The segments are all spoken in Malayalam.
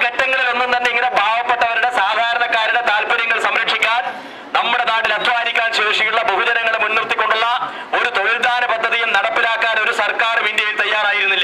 ഘട്ടങ്ങളിലൊന്നും തന്നെ ഇങ്ങനെ പാവപ്പെട്ടവരുടെ സാധാരണക്കാരുടെ താല്പര്യങ്ങൾ സംരക്ഷിക്കാൻ നമ്മുടെ നാട്ടിൽ അധ്വാനിക്കാൻ ശേഷിയുള്ള ബഹുജനങ്ങളെ മുൻനിർത്തിക്കൊണ്ടുള്ള ഒരു തൊഴിൽദാന പദ്ധതിയും നടപ്പിലാക്കാൻ ഒരു സർക്കാരും ഇന്ത്യയിൽ തയ്യാറായിരുന്നില്ല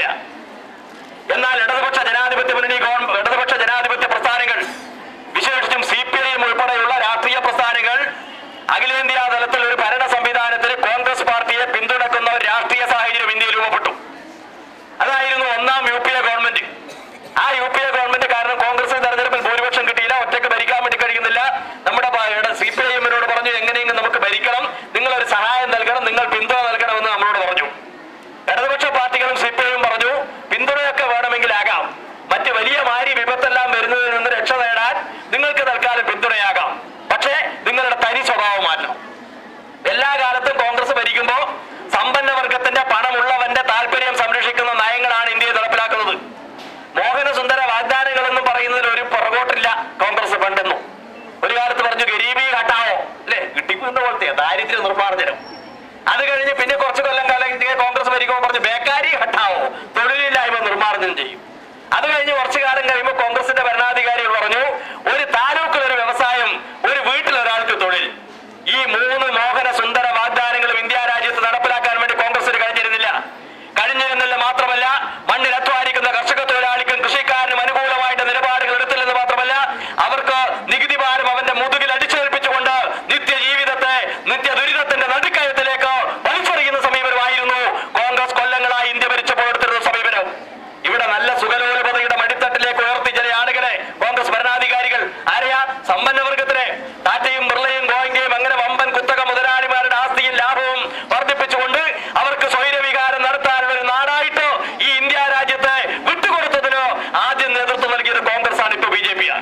എന്നാൽ ഇടതുപക്ഷ ജനാധിപത്യ മുന്നണി ഗവൺ- ഇടതുപക്ഷ ജനാധിപത്യ പ്രസ്ഥാനങ്ങൾ വിശേഷിച്ചും സി പി ഐ എം ഉൾപ്പെടെയുള്ള രാഷ്ട്രീയ പ്രസ്ഥാനങ്ങൾ അഖിലേന്ത്യാ തലത്തിൽ ഒരു ഭരണ സംവിധാനത്തിന് കോൺഗ്രസ് പാർട്ടിയെ പിന്തുണക്കുന്ന ഒരു രാഷ്ട്രീയ സാഹചര്യം ഇന്ത്യയിൽ രൂപപ്പെട്ടു അതായിരുന്നു ഒന്നാം യു പി എ ഗവൺമെന്റ് ആ യു പി എ ഗവൺമെന്റ് കാരണം കോൺഗ്രസിന് തെരഞ്ഞെടുപ്പിൽ ഭൂരിപക്ഷം കിട്ടിയില്ല ഒറ്റയ്ക്ക് ഭരിക്കാൻ വേണ്ടി കഴിയുന്നില്ല നമ്മുടെ സി പി ഐ എമ്മിനോട് പറഞ്ഞു എങ്ങനെയെങ്കിലും നമുക്ക് ഭരിക്കണം നിങ്ങൾ ഒരു സഹായം നൽകണം നിങ്ങൾ പിന്തുണ നൽകണമെന്ന് നമ്മളോട് പറഞ്ഞു ഇടതുപക്ഷ പാർട്ടികളും സി പി ഐയും പറഞ്ഞു പിന്തുണയൊക്കെ വേണമെങ്കിലാകാം മറ്റ് വലിയ മാരി വിപത്തെല്ലാം വരുന്നതിൽ നിന്ന് രക്ഷ നേടാൻ നിങ്ങൾക്ക് തൽക്കാലം പിന്തുണയാകാം പക്ഷേ നിങ്ങളുടെ തനി സ്വഭാവം മാറ്റണം എല്ലാ കാലത്തും കോൺഗ്രസ് ഭരിക്കുമ്പോൾ സമ്പന്ന വർഗത്തിന്റെ പണമുള്ളവന്റെ താല്പര്യം സംരക്ഷിക്കുന്ന നയങ്ങളാണ് ഇന്ത്യയിൽ നടപ്പിലാക്കുന്നത് മോഹനസുന്ദര വാഗ്ദാനങ്ങൾ എന്ന് പറയുന്നതിൽ ഒരു പുറകോട്ടില്ല കോൺഗ്രസ് പണ്ടെന്നും ഒരു കാലത്ത് പറഞ്ഞു ഗരീബി ഹട്ടാവോ അല്ലെ കിട്ടിക്കുന്ന പോലത്തെ ദാരിദ്ര്യ നിർമ്മാർജ്ജനം അത് കഴിഞ്ഞ് പിന്നെ കുറച്ച് കൊല്ലം കാലം ഇന്ത്യയെ കോൺഗ്രസ് ഭരിക്കുമ്പോൾ പറഞ്ഞു ബേക്കാരി ഹട്ടാവോ തൊഴിലില്ലായ്മ നിർമ്മാർജ്ജനം ചെയ്യും അത് കഴിഞ്ഞ് കുറച്ചു കാലം കഴിയുമ്പോൾ കോൺഗ്രസിന്റെ ഭരണാധികാരികൾ പറഞ്ഞു ഒരു താലൂക്കിൽ ഒരു വ്യവസായം ഒരു വീട്ടിൽ ഒരാൾക്ക് തൊഴിൽ ഈ മൂന്ന് മോഹന സുന്ദര വാഗ്ദാനങ്ങളും ഇന്ത്യ രാജ്യത്ത് നടപ്പിലാക്കാൻ വേണ്ടി കോൺഗ്രസിന് കഴിഞ്ഞിരുന്നില്ല കഴിഞ്ഞിരുന്നില്ല മാത്രമല്ല മണ്ണിൽ അധ്വാനിക്കുന്ന കർഷക തൊഴിലാളിക്കും കൃഷിക്കാരനും അനുകൂലമായിട്ട് നിലപാടുകൾ എടുത്തില്ലെന്ന് മാത്രമല്ല അവർക്ക് നികുതി ഭാരം അവന്റെ മുതുകിൽ അടിച്ചേൽപ്പിച്ചുകൊണ്ട് നിത്യ ജീവിതത്തെ നിത്യ ദുരിതത്തിന്റെ നടുക്കയത്തിലേക്ക് വലിച്ചെറിയുന്ന സമീപനമായിരുന്നു കോൺഗ്രസ് കൊല്ലങ്ങളായി ഇന്ത്യ ഭരിച്ചപ്പോൾ എടുത്തിരുന്ന സമീപനം ഇവിടെ നല്ല സുഖലോലപതയുടെ മടിത്തട്ടിലേക്ക് ഉയർത്തി ചില ആളുകളെ കോൺഗ്രസ് ഭരണാധികാരികൾ ആരെയാ സമ്പന്ന വർഗത്തിനെ ടാറ്റയും ബിർളയും ഗോയിന്റെയും അങ്ങനെ വമ്പൻ കുത്തക മുതലാളിമാരുടെ ആസ്തിയും ലാഭവും വർദ്ധിപ്പിച്ചുകൊണ്ട് അവർക്ക് സ്വൈരവികാരം നടത്താനുള്ള ഒരു നാടായിട്ട് ഈ ഇന്ത്യ രാജ്യത്തെ വിട്ടുകൊടുത്തതിന് ആദ്യം നേതൃത്വം നൽകിയത് കോൺഗ്രസ് ആണ് ഇപ്പൊ ബി ജെ പി ആണ്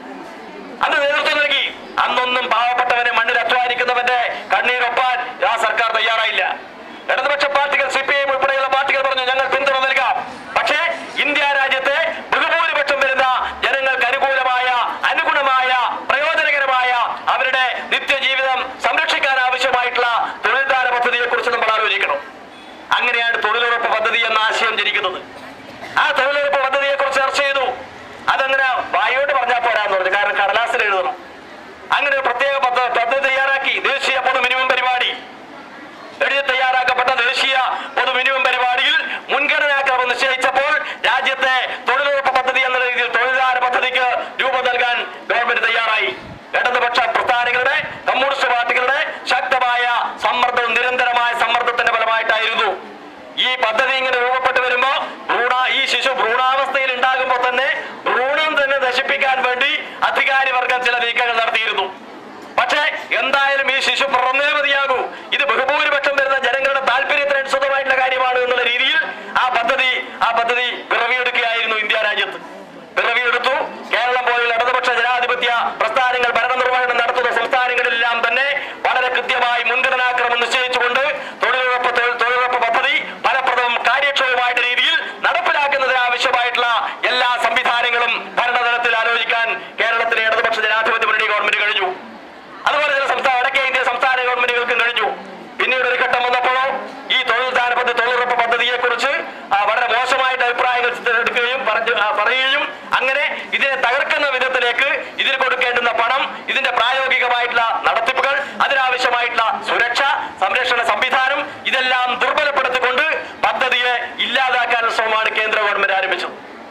അന്ന് നേതൃത്വം നൽകി അന്നൊന്നും പാവപ്പെട്ടവനെ മണ്ണിൽ അധ്വാനിക്കുന്നവന്റെ കണ്ണീരൊപ്പാൻ ആ സർക്കാർ തയ്യാറായില്ല ഇടതുപക്ഷ പാർട്ടികൾ സി പി ഐ ഉൾപ്പെടെയുള്ള പാർട്ടികൾ പറഞ്ഞു ഞങ്ങൾ പിന്തുണ നൽകാം പക്ഷേ ഇന്ത്യ രാജ്യത്തെ ബഹുഭൂരിപക്ഷം വരുന്ന ജനങ്ങൾക്ക് അനുകൂലമായ അനുഗുണമായ പ്രയോജനകരമായ അവരുടെ നിത്യജീവിതം സംരക്ഷിക്കാൻ ആവശ്യമായിട്ടുള്ള തൊഴിൽദാന പദ്ധതിയെ കുറിച്ച് നമ്മൾ ആലോചിക്കണം അങ്ങനെയാണ് തൊഴിലുറപ്പ് പദ്ധതി എന്ന ആശയം ജനിക്കുന്നത് ആ തൊഴിലുറപ്പ് പദ്ധതിയെ കുറിച്ച് ചർച്ച ചെയ്തു അതങ്ങനെ വായോട്ട് പറഞ്ഞാൽ പോരാന്ന് പറഞ്ഞു കാരണം കടലാസിൽ എഴുതണം അങ്ങനെ ഒരു പ്രത്യേക പദ്ധ- പദ്ധതി തയ്യാറാക്കി ദേശീയ പൊതു മിനിമം പരിപാടി എഴുതി തയ്യാറാക്കപ്പെട്ട ദേശീയ പൊതു മിനിമം പരിപാടിയിൽ മുൻഗണനാക്രമം നിശ്ചയിച്ചപ്പോൾ രാജ്യത്തെ തൊഴിലുറപ്പ് പദ്ധതി എന്ന രീതിയിൽ തൊഴിലാള പദ്ധതിക്ക് രൂപം നൽകാൻ ഗവൺമെന്റ് തയ്യാറായി ഇടതുപക്ഷ പ്രസ്ഥാനങ്ങളുടെ കമ്മ്യൂണിസ്റ്റ് പാർട്ടികളുടെ ശക്തമായ സമ്മർദ്ദവും നിരന്തരമായ സമ്മർദ്ദത്തിന്റെ ഫലമായിട്ടായിരുന്നു ഈ പദ്ധതി ഇങ്ങനെ രൂപപ്പെട്ടു വരുമ്പോ ഭ്രൂണ ഈ ശിശു ഭ്രൂണാവസ്ഥയിൽ ഉണ്ടാകുമ്പോൾ തന്നെ ഭ്രൂണം തന്നെ നശിപ്പിക്കാൻ വേണ്ടി അധികാരി വർഗം ചില നീക്കങ്ങൾ നടത്തിയിരുന്നു പക്ഷേ എന്തായാലും ഈ ശിശു പിറന്നേ മതിയാകൂ ഇത് ബഹുഭൂരിപക്ഷം വരുന്ന ജനങ്ങളുടെ താല്പര്യത്തിന് അനുസൃതമായിട്ടുള്ള കാര്യമാണ് എന്നുള്ള രീതിയിൽ ആ പദ്ധതി ആ പദ്ധതി പിറവിയെടുക്കുകയായിരുന്നു ഇന്ത്യ രാജ്യത്ത് പിറവിയെടുത്തു കേരളം പോലുള്ള ഇടതുപക്ഷ ജനാധിപത്യ പ്രസ്ഥാനങ്ങൾ ഭരണനിർവഹണം നടത്തുന്ന സംസ്ഥാനങ്ങളിലെല്ലാം തന്നെ വളരെ കൃത്യമായി മുൻഗണനാക്രമം നിശ്ചയിച്ചുകൊണ്ട് തൊഴിലുറപ്പ് തൊഴിൽ- തൊഴിലുറപ്പ് പദ്ധതി ഫലപ്രദവും കാര്യക്ഷമമായിട്ട് രീതിയിൽ നടപ്പിലാക്കുന്നതിന് ആവശ്യമായിട്ടുള്ള എല്ലാ സംവിധാനങ്ങളും ഭരണതലത്തിൽ ആലോചിക്കാൻ കേരളത്തിലെ ഇടതുപക്ഷ ജനാധിപത്യ മുന്നണി ഗവൺമെന്റ് കഴിഞ്ഞു അതുപോലെ ചില സംസ്ഥാന വടക്കേ ഇന്ത്യ സംസ്ഥാന ഗവൺമെന്റുകൾക്കും കഴിഞ്ഞു പിന്നീട് ഒരു ഘട്ടം വന്നപ്പോഴോ ഈ തൊഴിൽ ദാന പദ്ധതി തൊഴിലുറപ്പ് പദ്ധതിയെ കുറിച്ച് വളരെ മോശമായിട്ട് അഭിപ്രായങ്ങൾ എടുക്കുകയും പറഞ്ഞു ആ, പറയുകയും അങ്ങനെ ഇതിനെ തകർക്കുന്ന വിധത്തിലേക്ക് ഇതിന് കൊടുക്കേണ്ടുന്ന പണം ഇതിന്റെ പ്രായോഗികമായിട്ടുള്ള നടത്തിപ്പുകൾ അതിനാവശ്യമായിട്ടുള്ള സുരക്ഷ സംരക്ഷണ സംവിധാനം ഇതെല്ലാം ദുർബലപ്പെടുത്തിക്കൊണ്ട് പദ്ധതിയെ ഇല്ലാതാക്കാനുള്ള ശ്രമമാണ് കേന്ദ്ര ഗവൺമെന്റ് ആരംഭിച്ചത്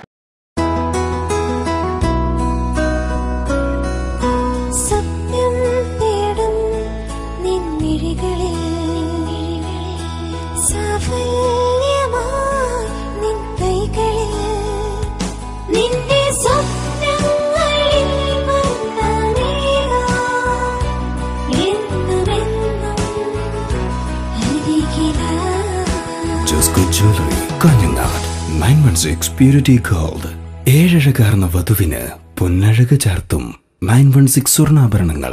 സത്യം തേടും നിൻമിഴികളിൽ സാഫല്യമായി നിൻ കൈകളിൽ നിന്റെ സ്വപ്നങ്ങളിൽ വന്നണയുക. എന്നുമെന്നും അരികിലായി. Josco jewellery Kanhangad nine one six purity gold ഏഴഴകാർന്ന വധുവിന് പൊന്നഴക് ചാർത്തും നയൻ വൺ സിക്സ് സ്വർണ്ണാഭരണങ്ങൾ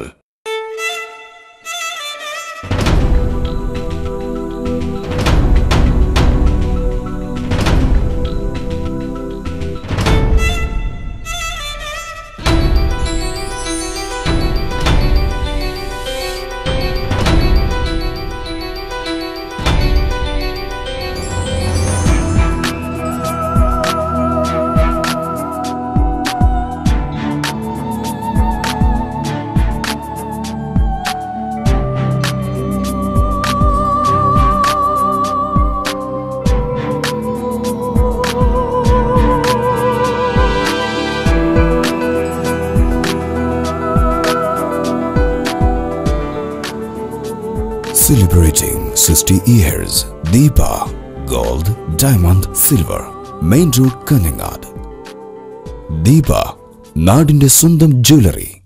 celebrating 60 years. Deepa Gold, Diamond, Silver. Main Road, Kanangad. ദീപ നാടിന്റെ സ്വന്തം ജ്വല്ലറി